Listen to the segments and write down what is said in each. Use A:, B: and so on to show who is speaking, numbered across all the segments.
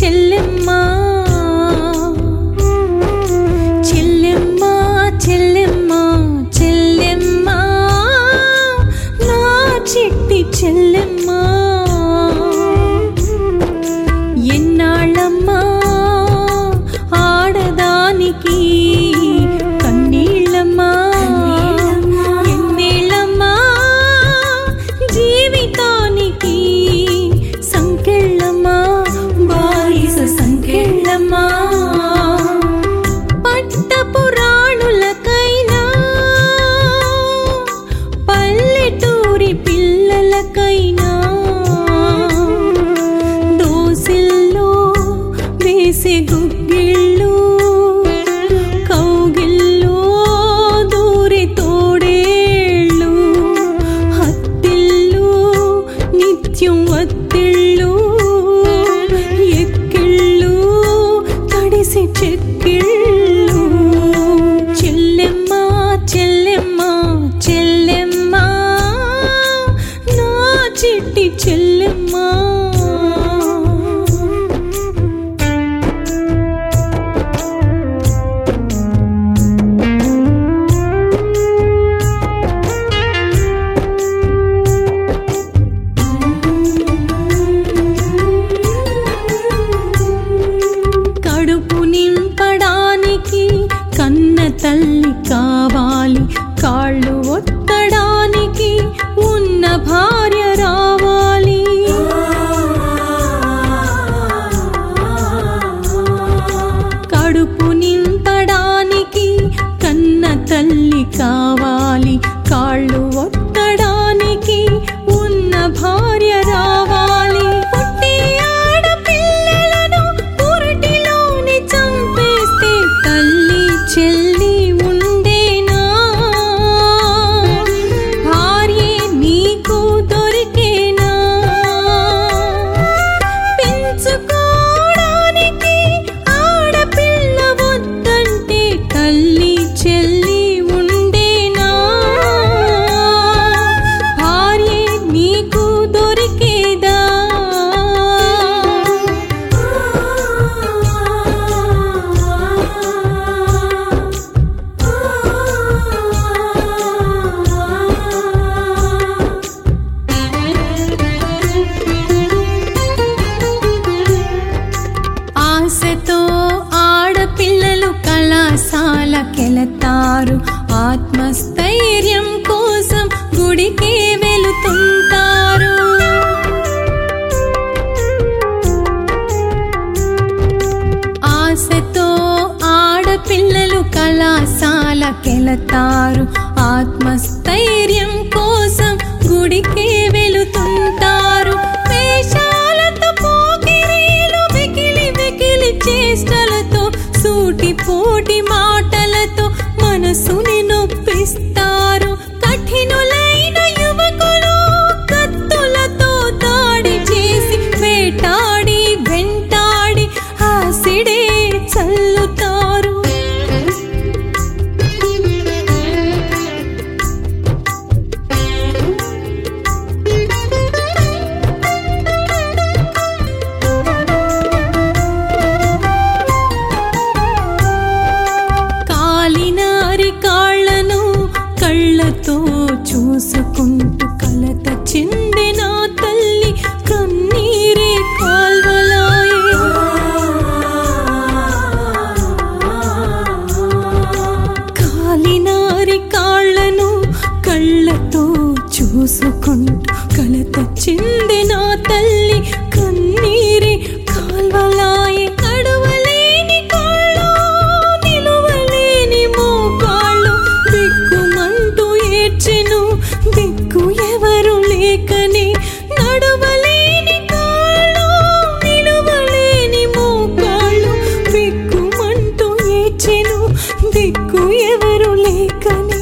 A: చెల్లెమ్మ చెల్లెమ్మ చెల్లెమ్మ చెల్లెమ్మ నా చిట్టి చెల్లెమ్మ ఎన్నాళ్ళమ్మా ఆడదానికి కన్నీళ్ళమ్మా ఎన్నేళ్ళమ్మా జీవితానికి సంకెళ్ళమ్మా బాయిస సంకెళ్ళమ్మా పట్టపురాణులకైనా పల్లెటూరి పిల్లలకైనా దోసిల్లో వేసే గుగ్గిళ్ళు కౌగిల్లో దూరి తోడేళ్ళు హత్తిళ్ళు నిత్యం వత్తిళ్ళు ఎక్కిళ్ళు తడిసి చెక్కిళ్ళు చెల్లెమ్మ చెల్లెమ్మ చెల్లెమ్మ నా చిట్టి చెల్లెమ్మ కడుపు నింపడానికి కన్న తల్లి కావాలి కాళ్ళు ఒత్తడానికి ఉన్న భార్య రావాలి కడుపు నింపడానికి కన్న తల్లి కావాలి కాళ్ళు ఒత్తడానికి ఉన్న భార్య రావాలి పుట్టి ఆడపిల్లలను పురిటిలోని చంపేస్తే తల్లి చెల్లి ఉండేనా భార్యే నీకు దొరికేనా పెంచుకోవడానికి ఆడపిల్ల వద్దంటే తల్లి చెల్లి ఉండేనా భార్యే నీకు దొరికేదా ఆశతో ఆడపిల్లలు కళాశాలకెళతారు ఆత్మస్థైర్యం కోసం గుడికే వెళుతుంటారు ఆశతో ఆడపిల్లలు కళాశాలకెళతారు ఆత్మస్థైర్యం కోసం గుడికే వెళుతుంటారు వేషాలతో పోకిరీలు వెకిలి వెకిలి చేష్టలతో సూటి పోటి మాటలతో మనసుని నొప్పిస్తారు కఠినులైన యువకులు కత్తులతో దాడి చేసి వేటాడి వెంటాడి ఆసిడే చల్లుతారు కాలినారి కాళ్ళను కళ్ళతో చూసుకుంటూ కలత చెందిన తల్లి కన్నీరే కాల్వలాయే కాలినారి కాళ్ళను కళ్ళతో చూసుకుంటూ కలత చెందిన తల్లి కన్నీరే కాల్వలాయే నడవలేని కాళ్ళు నిలువలేని మోకాళ్ళు దిక్కుమంటూ ఏడ్చెను దిక్కు ఎవరు లేకనే నడవలేని కాళ్ళు నిలువలేని మోకాళ్ళు దిక్కుమంటూ ఏడ్చెను దిక్కు ఎవరు లేకనే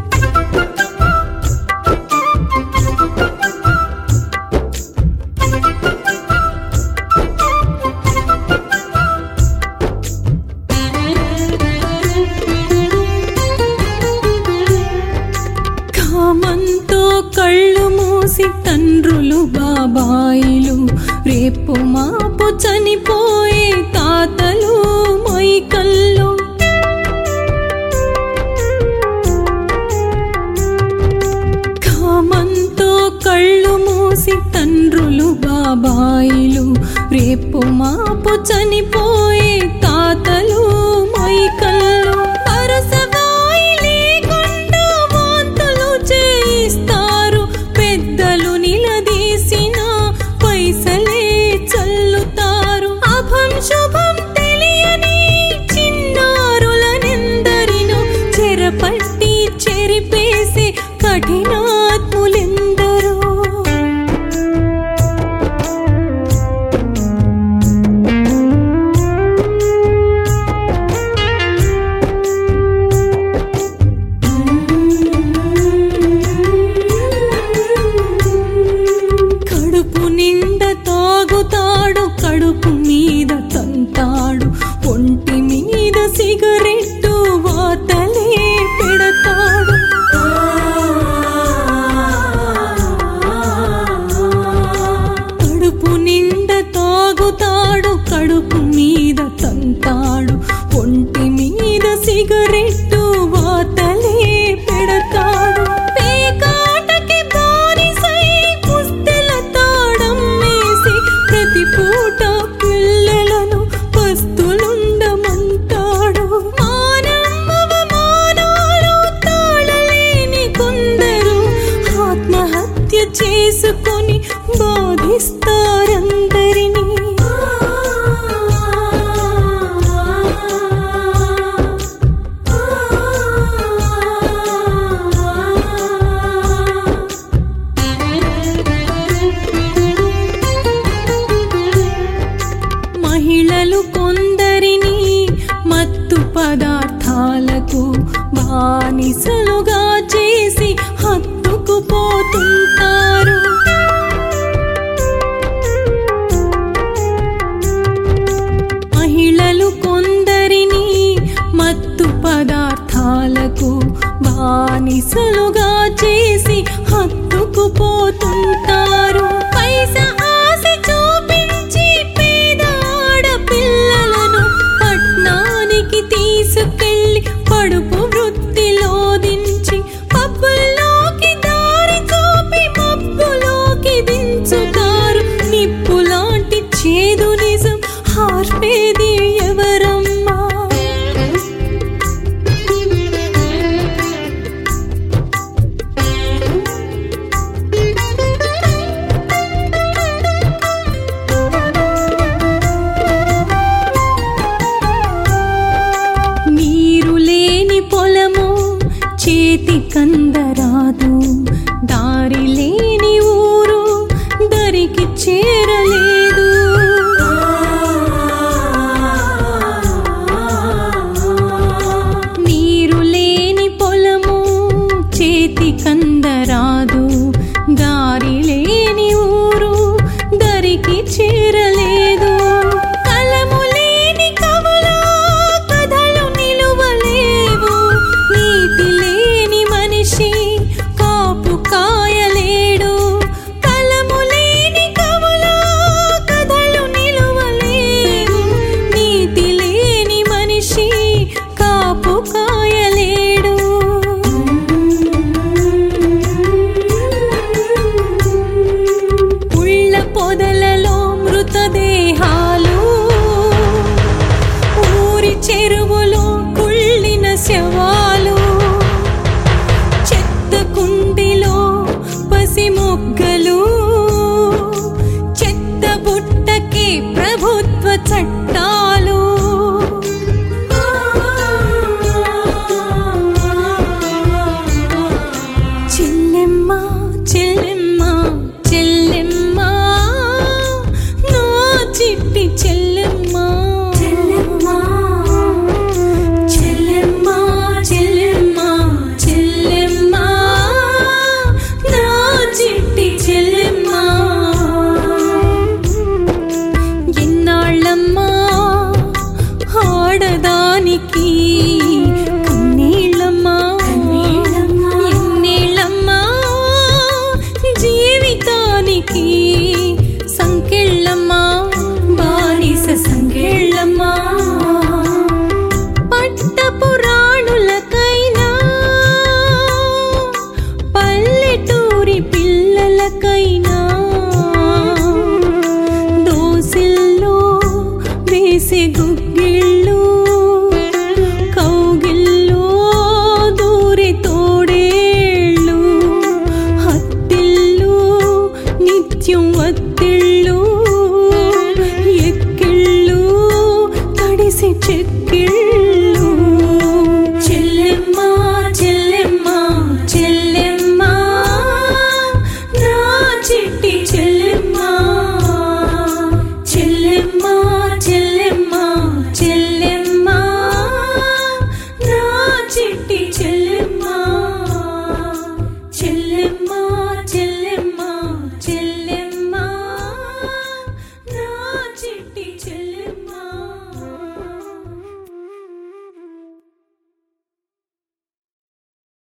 A: కామంతో కళ్ళు మూసి తండ్రులు బాబాయిలు రేపు మాపు చనిపోయే తాతలు మైకల్లో కామంతో కళ్ళు మూసి తండ్రులు బాబాయిలు రేపు మాపు చనిపోయే తాతలు మైకల్లో అరసవాయి లేకుండా వాంతులు చేయిస్తారు పెద్దలు నిలదీసిన పైసలే చల్లుతారు అభం శుభం తెలియని చిన్నారులనెందరినో చెరపట్టి చెరిపేసి కఠినాత్ములెందరో కడుపు నిండా తాగుతాడు కడుపు మీద తంతాడు ఒంటి మీద సిగరెట్టు వాతలే పెడతాడు కడుపు నిండా తాగుతాడు కడుపు మీద తంతాడు ఒంటి మీద సిగరెట్టు వాతలే పెడతాడు పేకాటకి బానిసై పుస్తెల తాళం వేసి ప్రతి పూట పిల్లలను పస్తులుండమంటాడు మానవ మానాలు తాళలేని కొందరు ఆత్మహత్య చేసుకొని బాధిస్తారందరినీ మహిళలు కొందరిని మత్తు పదార్థాలకు బానిస